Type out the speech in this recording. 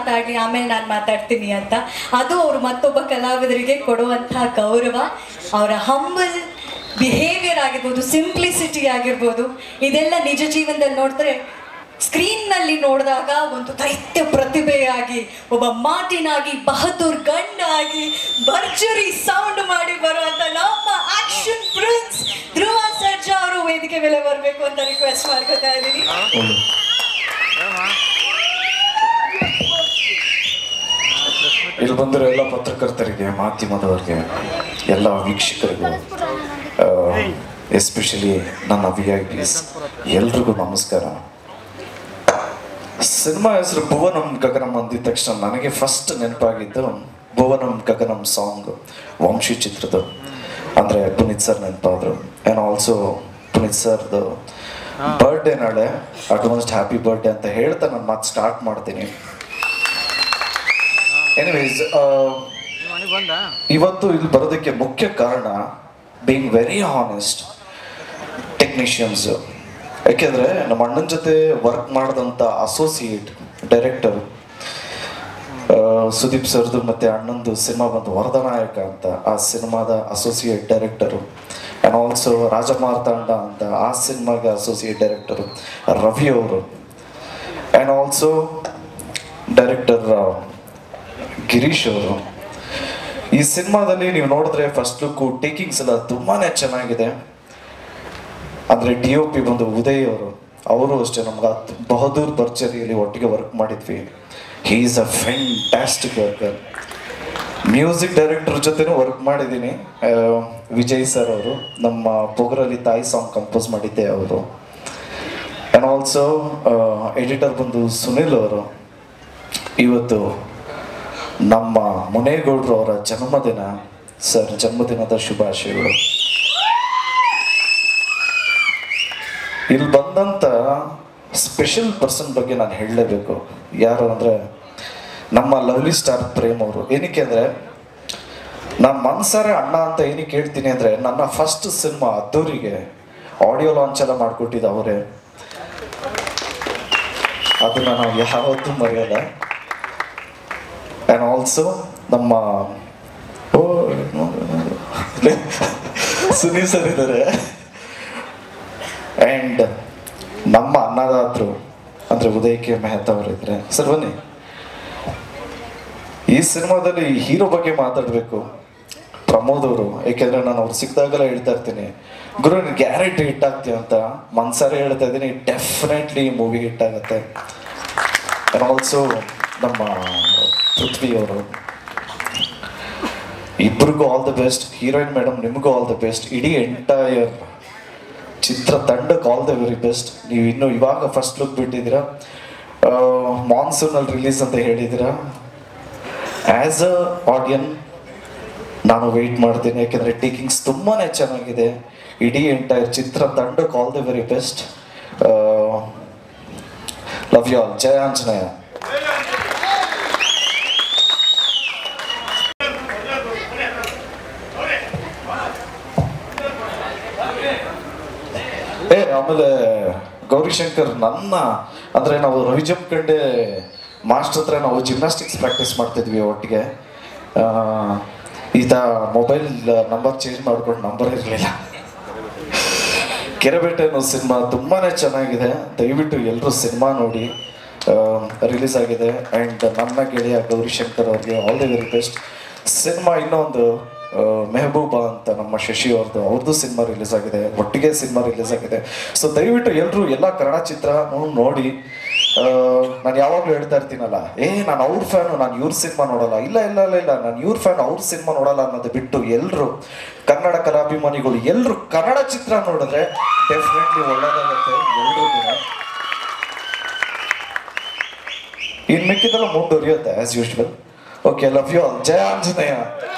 ಮಾತಾಡಲಿ ಆಮೇಲೆ ನಾನು ಮಾತಾಡ್ತೀನಿ ಅಂತ ಅದು ಅವರು ಮತ್ತೊಬ್ಬ ಕಲಾವಿದರಿಗೆ ಕೊಡುವಂತಹ ಗೌರವ ಅವರ ಹಂಬಲ್ ಬಿಹೇವಿಯರ್ ಆಗಿರ್ಬೋದು ಸಿಂಪ್ಲಿಸಿಟಿ ಆಗಿರ್ಬೋದು ಇದೆಲ್ಲ ನಿಜ ಜೀವನದಲ್ಲಿ ನೋಡಿದ್ರೆ ಸ್ಕ್ರೀನ್ನಲ್ಲಿ ನೋಡಿದಾಗ ಒಂದು ದೈತ್ಯ ಪ್ರತಿಭೆಯಾಗಿ ಒಬ್ಬ ಮಾಟಿನಾಗಿ ಬಹದ್ದೂರ್ ಗಂಡಾಗಿ ಭರ್ಜರಿ ಸೌಂಡ್ ಮಾಡಿ ಬರುವಂತ ನಮ್ಮ ಆಕ್ಷನ್ ಪ್ರಿನ್ಸ್ ಧ್ರುವ ಸರ್ಜಾ ಅವರು ವೇದಿಕೆ ಮೇಲೆ ಬರಬೇಕು ಅಂತ ರಿಕ್ವೆಸ್ಟ್ ಮಾಡ್ಕೊತಾ ಇದ್ದೀನಿ ಇಲ್ಲಿ ಬಂದಿರೋ ಎಲ್ಲ ಪತ್ರಕರ್ತರಿಗೆ ಮಾಧ್ಯಮದವರಿಗೆ ಎಲ್ಲ ವೀಕ್ಷಕರಿಗೂ ಎಸ್ಪೆಷಲಿ ನನ್ನ ವಿ ಐ ಪಿಸ್ ಎಲ್ರಿಗೂ ನಮಸ್ಕಾರ ಸಿನಿಮಾ ಹೆಸರು ಭುವನಂ ಗಗನಂ ಅಂದಿದ ತಕ್ಷಣ ನನಗೆ ಫಸ್ಟ್ ನೆನಪಾಗಿದ್ದು ಭುವನಂ ಗಗನಂ ಸಾಂಗ್ ವಂಶಿ ಚಿತ್ರದ ಅಂದರೆ ಪುನೀತ್ ಸರ್ ನೆನಪಾದ್ರು ಆ್ಯಂಡ್ ಆಲ್ಸೋ ಪುನೀತ್ ಸರ್ದು ಬರ್ಡೇ ನಾಳೆ ಅಡ್ವಾನ್ಸ್ಡ್ ಹ್ಯಾಪಿ ಬರ್ಡೇ ಅಂತ ಹೇಳ್ತಾ ನಾನು ಮಾತು ಸ್ಟಾರ್ಟ್ ಮಾಡ್ತೀನಿ ಎನಿವೇಸ್ ಇವತ್ತು ಇಲ್ಲಿ ಬರೋದಕ್ಕೆ ಮುಖ್ಯ ಕಾರಣ ಬೀಂಗ್ ವೆರಿ ಹಾನೆಸ್ಟ್ ಟೆಕ್ನಿಷಿಯನ್ಸ್ ಯಾಕೆಂದ್ರೆ ನಮ್ಮ ಅಣ್ಣನ ಜೊತೆ ವರ್ಕ್ ಮಾಡಿದಂಥ ಅಸೋಸಿಯೇಟ್ ಡೈರೆಕ್ಟರ್ ಸುದೀಪ್ ಸರ್ದು ಮತ್ತೆ ಅಣ್ಣಂದು ಸಿನಿಮಾ ಬಂದು ವರದನಾಯಕ ಅಂತ ಆ ಸಿನಿಮಾದ associate director and also Rajamarthanda ಅಂತ ಆ ಸಿನಿಮಾಗೆ ಅಸೋಸಿಯೇಟ್ ಡೈರೆಕ್ಟರು ರವಿ ಅವರು ಆ್ಯಂಡ್ ಆಲ್ಸೋ ಡೈರೆಕ್ಟರ್ ಗಿರೀಶ್ ಅವರು ಈ ಸಿನಿಮಾದಲ್ಲಿ ನೀವು ನೋಡಿದ್ರೆ ಫಸ್ಟ್ ಲುಕ್ ಟೇಕಿಂಗ್ಸ್ ಎಲ್ಲ ತುಂಬಾನೇ ಚೆನ್ನಾಗಿದೆ ಅಂದ್ರೆ ಡಿ ಒ ಪಿ ಬಂದು ಉದಯ್ ಅವರು ಅವರು ಅಷ್ಟೇ ನಮ್ಗೆ ಅತ್- ಬಹದ್ದೂರ್ ಭರ್ಜರಿಯಲ್ಲಿ ಒಟ್ಟಿಗೆ ವರ್ಕ್ ಮಾಡಿದ್ವಿ he is a fantastic worker music director ಜೊತೆನೂ ವರ್ಕ್ ಮಾಡಿದ್ದೀನಿ ಆ, ವಿಜಯ್ ಸರ್ ಅವರು ನಮ್ಮ ಪೊಗರಲ್ಲಿ ತಾಯಿ ಸಾಂಗ್ ಕಂಪೋಸ್ ಮಾಡಿದ್ದೆ ಅವರು ಆ್ಯಂಡ್ ಆಲ್ಸೋ ಎಡಿಟರ್ ಬಂದು ಸುನಿಲ್ ಅವರು ಇವತ್ತು ನಮ್ಮ ಮುನೇಗೌಡರು ಅವರ ಜನ್ಮದಿನ ಸರ್ ಜನ್ಮದಿನದ ಶುಭಾಶಯಗಳು ಇಲ್ಲಿ ಬಂದಂತ ಸ್ಪೆಷಲ್ ಪರ್ಸನ್ ಬಗ್ಗೆ ನಾನು ಹೇಳಲೇಬೇಕು ಯಾರು ಅಂದರೆ ನಮ್ಮ ಲವ್ಲಿ ಸ್ಟಾರ್ ಪ್ರೇಮ್ ಅವರು ಏನಕ್ಕೆ ಅಂದರೆ ನಾನು ಮನ್ಸಾರೆ ಅಣ್ಣ ಅಂತ ಏನಕ್ಕೆ ಹೇಳ್ತೀನಿ ಅಂದರೆ ನನ್ನ ಫಸ್ಟ್ ಸಿನಿಮಾ ಅದ್ದೂರಿಗೆ ಆಡಿಯೋ ಲಾಂಚ್ ಎಲ್ಲ ಮಾಡಿಕೊಟ್ಟಿದ್ದು ಅವರೇ ಅದನ್ನ ನಾವು ಯಾವತ್ತೂ ಮರೆಯಲ್ಲ ಆ್ಯಂಡ್ ಆಲ್ಸೋ ನಮ್ಮ ಓ ಇಲ್ಲೇ ಸುನೀಲ್ ಸರ್ ಇದ್ದಾರೆ ಆ್ಯಂಡ್ ನಮ್ಮ ಅನ್ನದಾತರು ಅಂದರೆ ಉದಯ್ ಕೆ ಮೆಹತಾ ಅವರು ಇದ್ದಾರೆ ಸರ್ ಬನ್ನಿ ಈ ಸಿನಿಮಾದಲ್ಲಿ ಹೀರೋ ಬಗ್ಗೆ ಮಾತಾಡಬೇಕು ಪ್ರಮೋದ್ ಅವರು ಏಕೆಂದ್ರೆ ನಾನು ಅವ್ರು ಸಿಕ್ಕಿದಾಗೆಲ್ಲ ಹೇಳ್ತಾ ಇರ್ತೀನಿ ಗುರು ನೀನು ಗ್ಯಾರಂಟಿ ಹಿಟ್ ಆಗ್ತೀಯ ಅಂತ ಮನ್ಸಾರೆ ಹೇಳ್ತಾ ಇದ್ದೀನಿ ಡೆಫಿನೆಟ್ಲಿ ಈ ಮೂವಿ ಹಿಟ್ ಆಗುತ್ತೆ ಆ್ಯಂಡ್ ಆಲ್ಸೋ ನಮ್ಮ ಪೃಥ್ವಿ ಅವರು ಇಬ್ಬರಿಗೂ all the best heroine madam ನಿಮಗೂ ಆಲ್ ದ ಬೆಸ್ಟ್ ಇಡೀ ಎಂಟೈರ್ ಚಿತ್ರ ತಂಡಕ್ಕೆ ಆಲ್ ದ ವೆರಿ ಬೆಸ್ಟ್ ನೀವು ಇನ್ನು ಇವಾಗ ಫಸ್ಟ್ ಲುಕ್ ಬಿಟ್ಟಿದ್ದೀರಾ ಮಾನ್ಸೂನಲ್ಲಿ ರಿಲೀಸ್ ಅಂತ ಹೇಳಿದ್ದೀರಾ ಆ್ಯಸ್ ಅ ಆಡಿಯನ್ ನಾನು ವೆಯ್ಟ್ ಮಾಡ್ತೀನಿ ಯಾಕೆಂದರೆ ಟೇಕಿಂಗ್ಸ್ ತುಂಬಾ ಚೆನ್ನಾಗಿದೆ ಇಡೀ ಎಂಟೈರ್ ಚಿತ್ರ ತಂಡಕ್ಕೆ all the very best love you all ಜಯ ಆಂಜನೇಯ ಏ ಆಮೇಲೆ ಗೌರಿಶಂಕರ್ ನನ್ನ ಅಂದ್ರೆ ನಾವು ರವಿ ಜಂಪ್ಕಂಡೆ ಮಾಸ್ಟರ್ ಹತ್ರ ನಾವು ಜಿಮ್ನಾಸ್ಟಿಕ್ಸ್ ಪ್ರಾಕ್ಟೀಸ್ ಮಾಡ್ತಿದ್ವಿ ಒಟ್ಟಿಗೆ ಆ, ಈತ ಮೊಬೈಲ್ ನಂಬರ್ ಚೇಂಜ್ ಮಾಡ್ಕೊಂಡು ನಂಬರ್ ಇರಲಿಲ್ಲ ಕೆರೆಬೇಟೆ ಅನ್ನೋ ಸಿನಿಮಾ ತುಂಬಾನೇ ಚೆನ್ನಾಗಿದೆ ದಯವಿಟ್ಟು ಎಲ್ಲರೂ ಸಿನಿಮಾ ನೋಡಿ ರಿಲೀಸ್ ಆಗಿದೆ ಆ್ಯಂಡ್ ನನ್ನ ಗೆಳೆಯ ಗೌರಿಶಂಕರ್ ಅವ್ರಿಗೆ all the very best cinema ಇನ್ನೊಂದು ಆ, ಮೆಹಬೂಬಾ ಅಂತ ನಮ್ಮ ಶಶಿ ಅವ್ರದ್ದು ಅವ್ರದ್ದು ಸಿನಿಮಾ ರಿಲೀಸ್ ಆಗಿದೆ ಒಟ್ಟಿಗೆ ಸಿನಿಮಾ ರಿಲೀಸ್ ಆಗಿದೆ ಸೊ ದಯವಿಟ್ಟು ಎಲ್ಲರೂ ಎಲ್ಲ ಕನ್ನಡ ಚಿತ್ರ ನೋಡಿ ನಾನು ಯಾವಾಗಲೂ ಹೇಳ್ತಾ ಇರ್ತೀನಲ್ಲ ಏ ನಾನು ಅವ್ರ ಫ್ಯಾನು ನಾನು ಇವ್ರ ಸಿನಿಮಾ ನೋಡಲ್ಲ ಇಲ್ಲ ಇಲ್ಲ ಇಲ್ಲ ಇಲ್ಲ ನಾನು ಇವ್ರ ಫ್ಯಾನ್ ಅವ್ರ ಸಿನಿಮಾ ನೋಡಲ್ಲ ಅನ್ನೋದು ಬಿಟ್ಟು ಎಲ್ಲರೂ ಕನ್ನಡ ಕಲಾಭಿಮಾನಿಗಳು ಎಲ್ಲರೂ ಕನ್ನಡ ಚಿತ್ರ ನೋಡಿದ್ರೆ ಡೆಫಿನೆಟ್ಲಿ ಒಳ್ಳೇದಾಗುತ್ತೆ ಎಲ್ರಿಗೂ ಇನ್ ಮಿಕ್ಕಿದೆಲ್ಲ ಮುಂದುವರಿಯುತ್ತೆ as usual okay love you all ಜಯ ಆಂಜನೇಯ